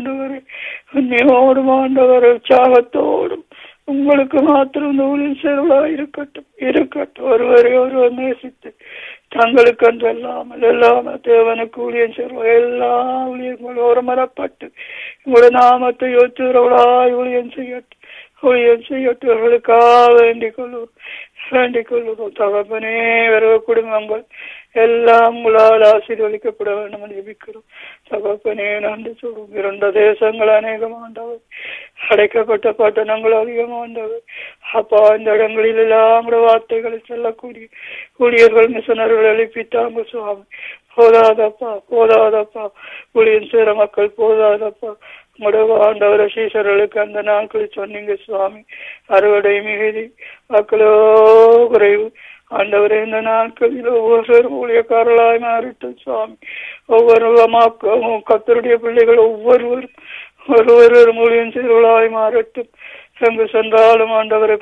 ஆண்டவரே உன்னையோடும் ஆண்டவரே உற்சாகத்தோடும் உங்களுக்கு மாத்திரம் இந்த ஊழில் செருளா இருக்கட்டும் இருக்கட்டும் ஒருவரை ஒருவர் நேசித்து தங்களுக்கு என்று அல்லாமல் எல்லாம தேவனுக்கு ஊழியம் செல்வ எல்லா ஊழியங்களும் ஒரு மரப்பட்டு உங்களுடைய நாமத்தை யோச்சுறவளாய் ஊழியம் செய்யட்டும் ஊழியம் செய்யட்டும் அவர்களுக்காக வேண்டிக் கொள்வோம் வேண்டிக் கொள்வோம் தகப்பனே வருவ குடும்பங்கள் எல்லாம் உங்களால் ஆசீர்வதிக்கப்பட வேண்டும் என்று ஜெபிக்கிறோம் தகப்பனே நன்றி சொல்வோம் இரண்ட தேசங்கள் அநேகமாண்டவர் அடைக்கப்பட்ட பட்டணங்கள் அதிகமாண்டவர் அப்பா இந்த இடங்களில் எல்லாம் கூட வார்த்தைகளை சொல்லக்கூடிய ஊழியர்கள் மிஷனர்கள் எழுப்பித்தாங்க சுவாமி போதாதப்பா போதாதப்பா ஊழியம் சேர மக்கள் போதாதப்பா உங்களோட ஆண்டவர சீசர்களுக்கு அந்த நாட்களில் சொன்னீங்க சுவாமி அறுவடை மிகுதி மக்களோ குறைவு ஆண்டவரே இந்த நாட்களில் ஒவ்வொருவரும் ஊழியக்காரர்களாய் மாறிட்டும் சுவாமி ஒவ்வொரு மாக்களும் கத்தருடைய பிள்ளைகள் ஒவ்வொருவரும் ஒருவரும் ஊழியம் செய்வர்களாய் மாறட்டும் எங்கு சென்றாலும் ஆண்டவரை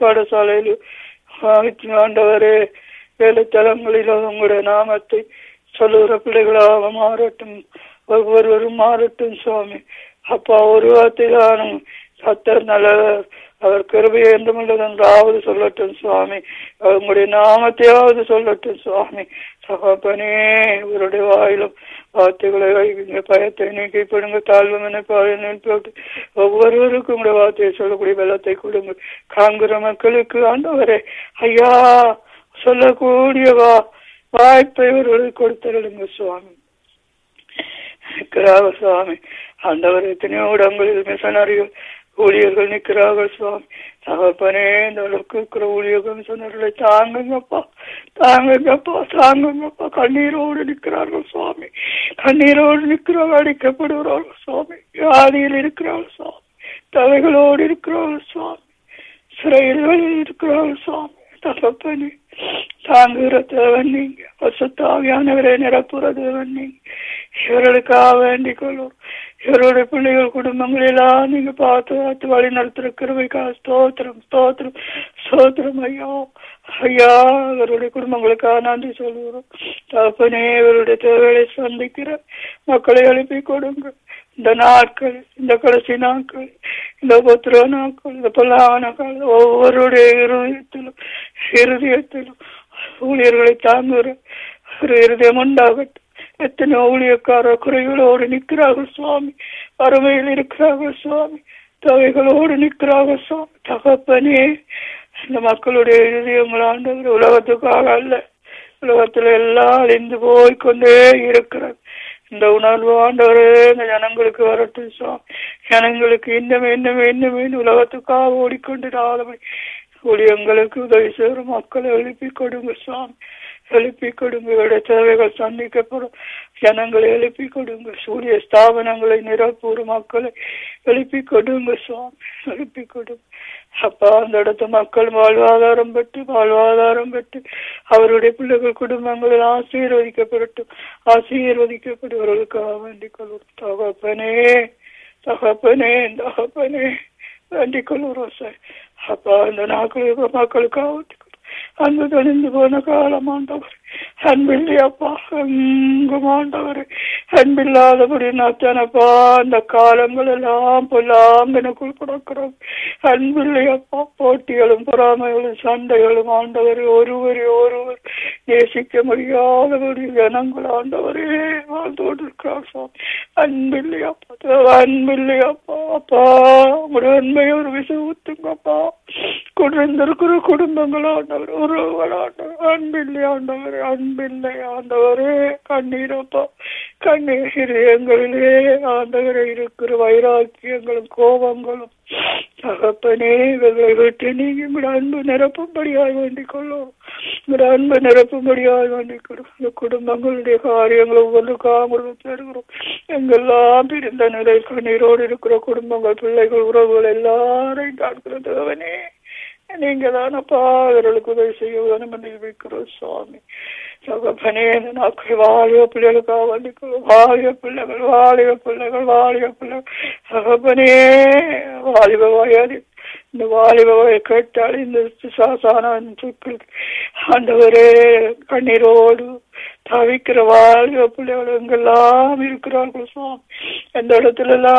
பாடசாலையில் ஆண்டவரே வேலைத்தலங்களிலும் உங்களுடைய நாமத்தை சொல்லுகிற பிள்ளைகளாக மாறட்டும் ஒவ்வொருவரும் மாறட்டும் சுவாமி அப்பா ஒரு வார்த்தையிலானும் கத்தர் நல்லவர் அவர் கிருபை என்றுமில்லதென்றாவது சொல்லட்டும் சுவாமி உங்களுடைய நாமத்தையாவது சொல்லட்டும் சுவாமி சகாப்பனே இவருடைய வாயிலும் வார்த்தைகளை வைங்க பயத்தை நீக்கிப்படுங்க தாழ்வு நினைப்பாளர் போட்டு ஒவ்வொருவருக்கும் உங்களுடைய வார்த்தையை சொல்லக்கூடிய வெள்ளத்தை கொடுங்க காங்கிற மக்களுக்கு ஆண்டவரே ஐயா சொல்லக்கூடிய வா வாய்ப்பை இவர்களுக்கு கொடுத்தருளுங்க சுவாமி நிற்கிறார்கள் சுவாமி ஆண்டவர் எத்தனையோ இடங்களில் மிஷனரிகள் ஊழியர்கள் நிற்கிறார்கள் சுவாமி தகப்பனே இந்த அளவுக்கு இருக்கிற ஊழியர்கள் மிஷனர்களை தாங்குங்கப்பா தாங்குங்கப்பா தாங்குங்கப்பா கண்ணீரோடு நிற்கிறார்கள் சுவாமி கண்ணீரோடு நிற்கிறார்கள் அடிக்கப்படுகிறார்கள் சுவாமி வியாதியில் இருக்கிறார்கள் சுவாமி தலைகளோடு இருக்கிறார்கள் சுவாமி சிறைகளில் இருக்கிறார்கள் சுவாமி தகப்பனே தாங்குகிற தேவன் நீங்க வசத்தாவியானவரை நிரப்புற தேவன் நீங்க இவர்களுக்காக வேண்டிக் கொள்வோம் இவருடைய பிள்ளைகள் குடும்பங்கள் எல்லாம் நீங்க பார்த்து பார்த்து வழி நடத்துற கிருவைக்கா ஸ்தோத்திரம் ஸ்தோத்திரம் ஸ்தோத்திரம் ஐயா ஐயா இவருடைய குடும்பங்களுக்காக நன்றி சொல்லுகிறோம் தகப்பனே இவருடைய தேவைகளை சந்திக்கிற மக்களை எழுப்பி கொடுங்க இந்த நாட்கள் இந்த கடைசி நாட்கள் இந்த பத்திர நாட்கள் இந்த பொல்லான காலம் ஒவ்வொருடைய இருதயத்திலும் இருதயத்திலும் ஊழியர்களை தாங்குகிற ஒரு இருதயம் உண்டாகட்டும் எத்தனை ஊழியக்காரர் குறைகளோடு நிற்கிறார்கள் சுவாமி வறுமையில் இருக்கிறார்கள் சுவாமி தொகைகளோடு நிற்கிறார்கள் சுவாமி தகப்பனே இந்த மக்களுடைய இருதயங்கள் ஆண்டவர் உலகத்துக்காக அல்ல உலகத்துல எல்லாம் அழிந்து போய் கொண்டே இருக்கிறது இந்த உணர்வு ஆண்டவரே இந்த ஜனங்களுக்கு வரட்டும் சுவாமி ஜனங்களுக்கு இன்னும் இன்னும் இன்னும் இன்னும் உலகத்துக்காக ஓடிக்கொண்டிராதபடி ஊழியங்களுக்கு உதவி செய்கிற மக்களை எழுப்பி கொடுங்க சுவாமி எழுப்பி கொடுங்க இவருடைய தேவைகள் சந்திக்கப்படும் ஜனங்களை எழுப்பி கொடுங்க சூரிய ஸ்தாபனங்களை நிரப்பூர் மக்களை எழுப்பி கொடுங்க சுவாமி எழுப்பி கொடுங்க அப்பா அந்த இடத்து மக்கள் வாழ்வாதாரம் பெற்று வாழ்வாதாரம் பெற்று அவருடைய பிள்ளைகள் குடும்பங்கள் ஆசீர்வதிக்கப்படட்டும் ஆசீர்வதிக்கப்படுவர்களுக்காக வேண்டிக் கொள்வோம் தகப்பனே தகப்பனே தகப்பனே வேண்டிக் கொள்வோம் சார் அப்பா இந்த நாட்கள் மக்களுக்காக அன்பு தெளிந்து போன காலம் ஆண்டவர் அன்பில்லையப்பா எங்கும் ஆண்டவர் அன்பில்லாதபடி நாத்தானப்பா அந்த காலங்கள் எல்லாம் பொல்லாம் எனக்குள் கொடுக்கிறோம் அன்பில்லையப்பா போட்டிகளும் பொறாமைகளும் சண்டைகளும் ஆண்டவர் ஒருவரை ஒருவர் நேசிக்க முடியாதபடி ஜனங்கள் ஆண்டவரே வாழ்ந்தோடு இருக்கிறார் சாமி அன்பில்லையப்பா அன்பில்லையப்பா அப்பா உங்களுடைய அன்பை ஒரு விசை ஊத்துங்கப்பா குறைந்திருக்கிற குடும்பங்கள் ஆண்டவர் ஒருவர் ஆண்டவர் அன்பில்லை ஆண்டவர் அன்பில்லை ஆண்டவரே கண்ணீரப்பா கண்ணீர் இதயங்களிலே ஆண்டவரை இருக்கிற வைராக்கியங்களும் கோபங்களும் தகப்பனே இவர்களை விட்டு நீங்க உங்களோட அன்பு நிரப்பும்படியாக வேண்டிக் கொள்ளும் உங்களோட அன்பு நிரப்பும்படியாக வேண்டிக் கொள்ளும் இந்த குடும்பங்களுடைய காரியங்கள் ஒவ்வொன்றுக்காக பெறுகிறோம் எங்கெல்லாம் பிரிந்த நிலை கண்ணீரோடு இருக்கிற குடும்பங்கள் பிள்ளைகள் உறவுகள் எல்லாரையும் காண்கிற தேவனே நீங்க தானப்பா அவர்களுக்கு உதவி செய்ய வேணும் என்று வைக்கிறோம் சுவாமி தகப்பனே இந்த நாட்கள் வாழிய பிள்ளைகளுக்காக வேண்டிக்கிறோம் வாழிய பிள்ளைகள் வாழிய பிள்ளைகள் வாழிய பிள்ளைகள் தகப்பனே வாலிப வயது இந்த வாலிப வயது கேட்டால் இந்த சாசான சொற்கள் ஆண்டவரே கண்ணீரோடு தவிக்கிற வாலிப பிள்ளைகள் எங்கெல்லாம் இருக்கிறார்கள் சுவாமி எந்த இடத்துல எல்லாம்